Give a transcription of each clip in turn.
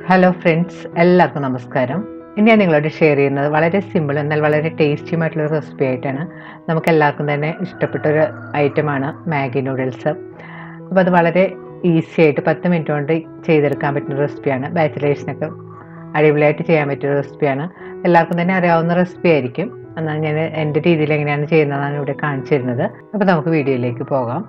hello friends എല്ലാവർക്കും നമസ്കാരം ഇനി ഞാൻ നിങ്ങളോട് ഷെയർ ചെയ്യുന്നത് വളരെ സിമ്പിൾ എന്നാൽ വളരെ ടേസ്റ്റിയുമായിട്ടുള്ള റെസിപ്പി ആയിട്ടാണ് നമുക്ക് എല്ലാവർക്കും തന്നെ ഇഷ്ടപ്പെട്ട ഒരു ഐറ്റമാണ് മാഗി നൂഡിൽസ് അപ്പോൾ അത് വളരെ ഈസി ആയിട്ട് പത്ത് മിനിറ്റ് കൊണ്ട് ചെയ്തെടുക്കാൻ പറ്റുന്ന റെസിപ്പിയാണ് ബാച്ചിലേഴ്സിനൊക്കെ അടിപൊളിയായിട്ട് ചെയ്യാൻ പറ്റിയ റെസിപ്പിയാണ് എല്ലാവർക്കും തന്നെ അറിയാവുന്ന റെസിപ്പി ആയിരിക്കും എന്നാൽ ഞാൻ എൻ്റെ രീതിയിൽ എങ്ങനെയാണ് ചെയ്യുന്നതാണ് ഇവിടെ കാണിച്ചു തരുന്നത് അപ്പോൾ നമുക്ക് വീഡിയോയിലേക്ക് പോകാം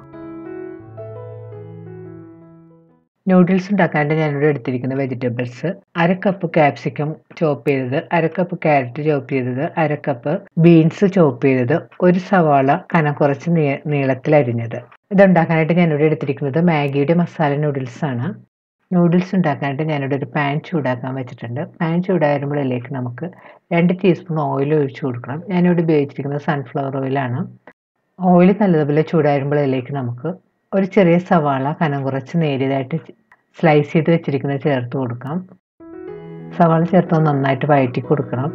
നൂഡിൽസ് ഉണ്ടാക്കാനായിട്ട് ഞാനിവിടെ എടുത്തിരിക്കുന്ന വെജിറ്റബിൾസ് അര കപ്പ് ക്യാപ്സിക്കം ചോപ്പ് ചെയ്തത് അര കപ്പ് ക്യാരറ്റ് ചോപ്പ് ചെയ്തത് അര കപ്പ് ബീൻസ് ചോപ്പ് ചെയ്തത് ഒരു സവാള കനം കുറച്ച് നീ നീളത്തിൽ അരിഞ്ഞത് ഇത് ഉണ്ടാക്കാനായിട്ട് ഞാനിവിടെ എടുത്തിരിക്കുന്നത് മാഗിയുടെ മസാല നൂഡിൽസ് ആണ് നൂഡിൽസ് ഉണ്ടാക്കാനായിട്ട് ഞാനിവിടെ ഒരു പാൻ ചൂടാക്കാൻ വെച്ചിട്ടുണ്ട് പാൻ ചൂടാകുമ്പോഴേക്ക് നമുക്ക് രണ്ട് ടീസ്പൂൺ ഓയിൽ ഒഴിച്ചു കൊടുക്കണം ഞാനിവിടെ ഉപയോഗിച്ചിരിക്കുന്നത് സൺഫ്ലവർ ഓയിലാണ് ഓയിൽ നല്ലതുപോലെ ചൂടാകുമ്പോഴേക്ക് നമുക്ക് ഒരു ചെറിയ സവാള കനം കുറച്ച് നേരിയതായിട്ട് സ്ലൈസ് ചെയ്ത് വെച്ചിരിക്കുന്നത് ചേർത്ത് കൊടുക്കാം സവാള ചേർത്ത് നന്നായിട്ട് വഴറ്റി കൊടുക്കണം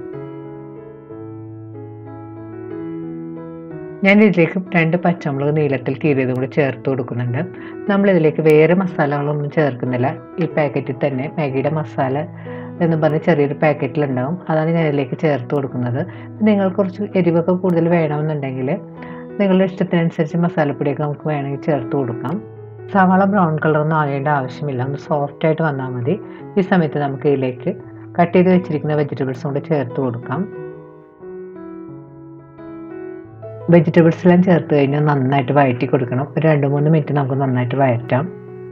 ഞാൻ ഇതിലേക്ക് രണ്ട് പച്ചമുളക് നീളത്തിൽ കീറിയതും കൂടി ചേർത്ത് കൊടുക്കുന്നുണ്ട് നമ്മൾ ഇതിലേക്ക് വേറെ മസാലകളൊന്നും ചേർക്കുന്നില്ല ഈ പാക്കറ്റിൽ തന്നെ മാഗിയുടെ മസാല എന്ന് പറഞ്ഞ് ചെറിയൊരു പാക്കറ്റിലുണ്ടാവും അതാണ് ഞാൻ ഇതിലേക്ക് ചേർത്ത് കൊടുക്കുന്നത് നിങ്ങൾ കുറച്ച് എരിവൊക്കെ കൂടുതൽ വേണമെന്നുണ്ടെങ്കിൽ നിങ്ങളുടെ ഇഷ്ടത്തിനനുസരിച്ച് മസാലപ്പൊടിയൊക്കെ നമുക്ക് വേണമെങ്കിൽ ചേർത്ത് കൊടുക്കാം സവാള ബ്രൗൺ കളറൊന്നും ആകേണ്ട ആവശ്യമില്ല ഒന്ന് സോഫ്റ്റ് ആയിട്ട് വന്നാൽ മതി ഈ സമയത്ത് നമുക്ക് ഇതിലേക്ക് കട്ട് ചെയ്ത് വെച്ചിരിക്കുന്ന വെജിറ്റബിൾസ് കൊണ്ട് ചേർത്ത് കൊടുക്കാം വെജിറ്റബിൾസ് എല്ലാം ചേർത്ത് കഴിഞ്ഞാൽ നന്നായിട്ട് വഴറ്റി കൊടുക്കണം ഒരു രണ്ട് മൂന്ന് മിനിറ്റ് നമുക്ക് നന്നായിട്ട് വഴറ്റാം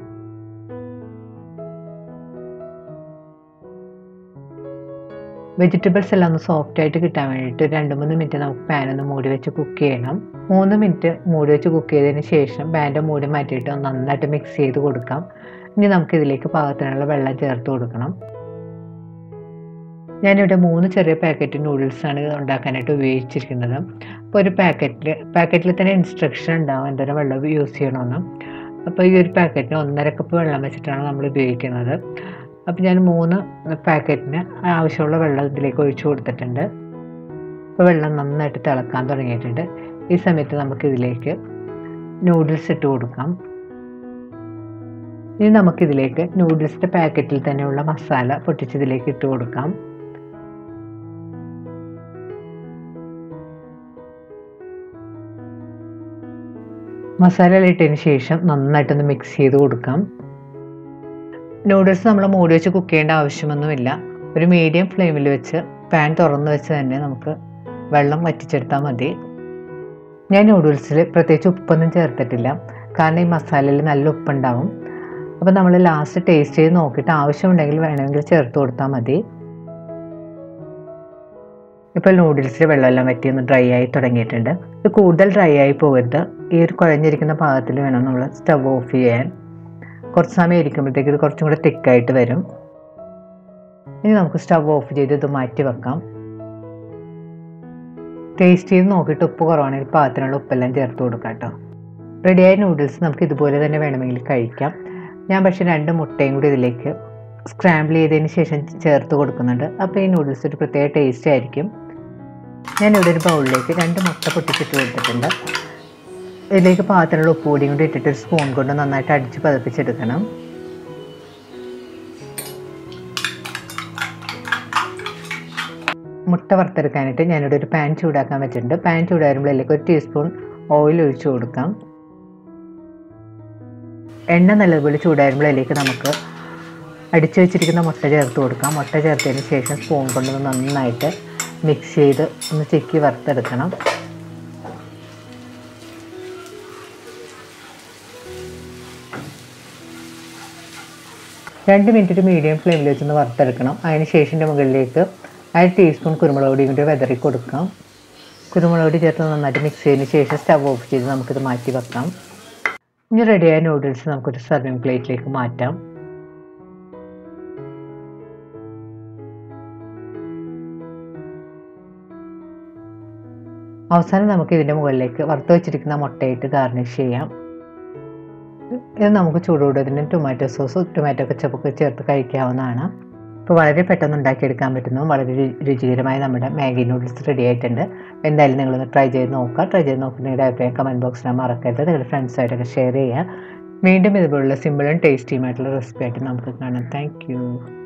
വെജിറ്റബിൾസ് എല്ലാം ഒന്ന് സോഫ്റ്റ് ആയിട്ട് കിട്ടാൻ വേണ്ടിയിട്ട് രണ്ട് മൂന്ന് മിനിറ്റ് നമുക്ക് പാൻ ഒന്ന് മൂടി വെച്ച് കുക്ക് ചെയ്യണം മൂന്ന് മിനിറ്റ് മൂടി വെച്ച് കുക്ക് ചെയ്തതിന് ശേഷം പാൻ്റെ മൂടി മാറ്റിയിട്ട് നന്നായിട്ട് മിക്സ് ചെയ്ത് കൊടുക്കാം ഇനി നമുക്ക് ഇതിലേക്ക് പാകത്തിനുള്ള വെള്ളം ചേർത്ത് കൊടുക്കണം ഞാനിവിടെ മൂന്ന് ചെറിയ പാക്കറ്റ് നൂഡിൽസാണ് ഉണ്ടാക്കാനായിട്ട് ഉപയോഗിച്ചിരിക്കുന്നത് അപ്പോൾ ഒരു പാക്കറ്റിൽ പാക്കറ്റിൽ തന്നെ ഇൻസ്ട്രക്ഷൻ ഉണ്ടാവും എന്തോരം വെള്ളം യൂസ് ചെയ്യണമെന്ന് അപ്പോൾ ഈ ഒരു പാക്കറ്റിന് ഒന്നര കപ്പ് വെള്ളം വെച്ചിട്ടാണ് നമ്മൾ ഉപയോഗിക്കുന്നത് അപ്പോൾ ഞാൻ മൂന്ന് പാക്കറ്റിന് ആവശ്യമുള്ള വെള്ളം ഇതിലേക്ക് ഒഴിച്ചു കൊടുത്തിട്ടുണ്ട് അപ്പോൾ വെള്ളം നന്നായിട്ട് തിളക്കാൻ തുടങ്ങിയിട്ടുണ്ട് ഈ സമയത്ത് നമുക്ക് ഇതിലേക്ക് നൂഡിൽസ് ഇട്ട് കൊടുക്കാം ഇനി നമുക്കിതിലേക്ക് നൂഡിൽസിൻ്റെ പാക്കറ്റിൽ തന്നെയുള്ള മസാല പൊട്ടിച്ചതിലേക്ക് ഇട്ട് കൊടുക്കാം മസാല ഇട്ടതിന് ശേഷം നന്നായിട്ടൊന്ന് മിക്സ് ചെയ്ത് കൊടുക്കാം നൂഡിൽസ് നമ്മൾ മൂടി വെച്ച് കുക്ക് ചെയ്യേണ്ട ആവശ്യമൊന്നുമില്ല ഒരു മീഡിയം ഫ്ലെയിമിൽ വെച്ച് പാൻ തുറന്ന് വെച്ച് തന്നെ നമുക്ക് വെള്ളം വറ്റിച്ചെടുത്താൽ മതി ഞാൻ നൂഡിൽസിൽ പ്രത്യേകിച്ച് ഉപ്പൊന്നും ചേർത്തിട്ടില്ല കാരണം ഈ മസാലയിൽ നല്ല ഉപ്പുണ്ടാവും അപ്പോൾ നമ്മൾ ലാസ്റ്റ് ടേസ്റ്റ് ചെയ്ത് നോക്കിയിട്ട് ആവശ്യമുണ്ടെങ്കിൽ വേണമെങ്കിൽ ചേർത്ത് കൊടുത്താൽ മതി ഇപ്പോൾ നൂഡിൽസിൽ വെള്ളമെല്ലാം വറ്റി ഒന്ന് ഡ്രൈ ആയി തുടങ്ങിയിട്ടുണ്ട് ഇത് കൂടുതൽ ഡ്രൈ ആയി പോകരുത് ഈ ഒരു കുഴഞ്ഞിരിക്കുന്ന പാകത്തിൽ വേണം നമ്മൾ സ്റ്റവ് ഓഫ് ചെയ്യാൻ കുറച്ച് സമയം ഇരിക്കുമ്പോഴത്തേക്ക് ഇത് കുറച്ചും കൂടെ തിക്കായിട്ട് വരും ഇനി നമുക്ക് സ്റ്റവ് ഓഫ് ചെയ്ത് ഇത് മാറ്റി വെക്കാം ടേസ്റ്റ് ചെയ്ത് നോക്കിയിട്ട് ഉപ്പ് കുറവാണെങ്കിൽ പാകത്തിനുള്ള ഉപ്പെല്ലാം ചേർത്ത് കൊടുക്കാം കേട്ടോ റെഡിയായ നൂഡിൽസ് നമുക്ക് ഇതുപോലെ തന്നെ വേണമെങ്കിൽ കഴിക്കാം ഞാൻ പക്ഷേ രണ്ട് മുട്ടയും കൂടി ഇതിലേക്ക് സ്ക്രാമ്പിൾ ചെയ്തതിന് ശേഷം ചേർത്ത് കൊടുക്കുന്നുണ്ട് അപ്പോൾ ഈ നൂഡിൽസ് ഒരു പ്രത്യേക ടേസ്റ്റ് ആയിരിക്കും ഞാനിവിടെ ഒരു ബൗളിലേക്ക് രണ്ട് മുട്ട പൊട്ടിച്ചിട്ട് കൊടുത്തിട്ടുണ്ട് ഇതിലേക്ക് പാത്രത്തിലുള്ള ഉപ്പ് പൊടിയും കൂടി ഇട്ടിട്ട് ഒരു സ്പൂൺ കൊണ്ട് നന്നായിട്ട് അടിച്ച് പതപ്പിച്ചെടുക്കണം മുട്ട വറുത്തെടുക്കാനായിട്ട് ഞാനിവിടെ ഒരു പാൻ ചൂടാക്കാൻ വെച്ചിട്ടുണ്ട് പാൻ ചൂടാകുമ്പോഴേക്ക് ഒരു ടീസ്പൂൺ ഓയിൽ ഒഴിച്ചു കൊടുക്കാം എണ്ണ നല്ലതുപോലെ ചൂടാകുമ്പോഴേക്ക് നമുക്ക് അടിച്ചു വെച്ചിരിക്കുന്ന മുട്ട ചേർത്ത് കൊടുക്കാം മുട്ട ചേർത്തതിന് ശേഷം സ്പൂൺ കൊണ്ട് നന്നായിട്ട് മിക്സ് ചെയ്ത് ഒന്ന് ചെക്കി വറുത്തെടുക്കണം രണ്ട് മിനിറ്റ് മീഡിയം ഫ്ലെയിമിൽ വെച്ചൊന്ന് വറുത്തെടുക്കണം അതിന് ശേഷം മുകളിലേക്ക് അര ടീസ്പൂൺ കുരുമുളക് പൊടിയും കൂടി വെതറി കൊടുക്കാം കുരുമുളക് പൊടി ചേർത്ത് നന്നായിട്ട് മിക്സ് ചെയ്തതിന് ശേഷം സ്റ്റവ് ഓഫ് ചെയ്ത് നമുക്കിത് മാറ്റി വെക്കാം ഇനി റെഡിയായ നൂഡിൽസ് നമുക്കൊരു സർവിങ് പ്ലേറ്റിലേക്ക് മാറ്റാം അവസാനം നമുക്ക് ഇതിൻ്റെ മുകളിലേക്ക് വറുത്ത് വെച്ചിരിക്കുന്ന മുട്ടയിട്ട് ഗാർണിഷ് ചെയ്യാം ഇത് നമുക്ക് ചൂടോടെ ഇതിന് ടൊമാറ്റോ സോസ് ടൊമാറ്റോ കച്ചപ്പൊക്കെ ചേർത്ത് കഴിക്കാവുന്നതാണ് ഇപ്പോൾ വളരെ പെട്ടെന്ന് ഉണ്ടാക്കിയെടുക്കാൻ പറ്റുന്നതും വളരെ രുചികരമായ നമ്മുടെ മാഗി നൂഡിൽസ് റെഡി ആയിട്ടുണ്ട് എന്തായാലും നിങ്ങളൊന്ന് ട്രൈ ചെയ്ത് നോക്കുക ട്രൈ ചെയ്ത് നോക്കുന്ന നിങ്ങളുടെ അഭിപ്രായം കമൻറ്റ് ബോക്സിൽ മറക്കരുത് നിങ്ങളുടെ ഫ്രണ്ട്സായിട്ടൊക്കെ ഷെയർ ചെയ്യുക വീണ്ടും ഇതുപോലുള്ള സിമ്പിളും ടേസ്റ്റിയുമായിട്ടുള്ള റെസിപ്പി ആയിട്ട് നമുക്ക് കാണാം താങ്ക്